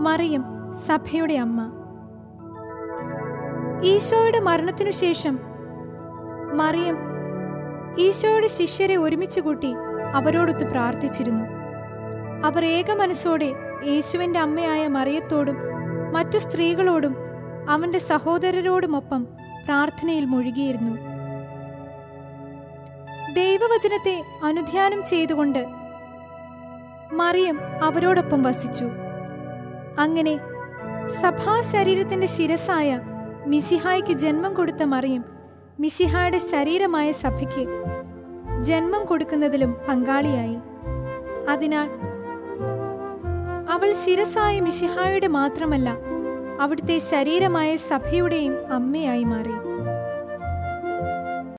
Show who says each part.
Speaker 1: മറിയം സഭയുടെ അമ്മ ഈശോയുടെ മരണത്തിനു ശേഷം മറിയം ഈശോയുടെ ശിഷ്യരെ ഒരുമിച്ച് കൂട്ടി അവരോടൊത്ത് പ്രാർത്ഥിച്ചിരുന്നു അവർ ഏക മനസ്സോടെ യേശുവിന്റെ അമ്മയായ മറിയത്തോടും മറ്റു സ്ത്രീകളോടും അവന്റെ സഹോദരരോടുമൊപ്പം പ്രാർത്ഥനയിൽ മുഴുകിയിരുന്നു ദൈവവചനത്തെ അനുധ്യാനം ചെയ്തുകൊണ്ട് മറിയം അവരോടൊപ്പം വസിച്ചു അങ്ങനെ സഭാശരീരത്തിന്റെ ശിരസായ മിശിഹായ്ക്ക് ജന്മം കൊടുത്ത മറിയം മിശിഹായുടെ ശരീരമായ സഭയ്ക്ക് ജന്മം കൊടുക്കുന്നതിലും പങ്കാളിയായി അതിനാൽ അവൾ ശിരസായ മിശിഹായുടെ മാത്രമല്ല അവിടുത്തെ ശരീരമായ സഭയുടെയും അമ്മയായി മാറി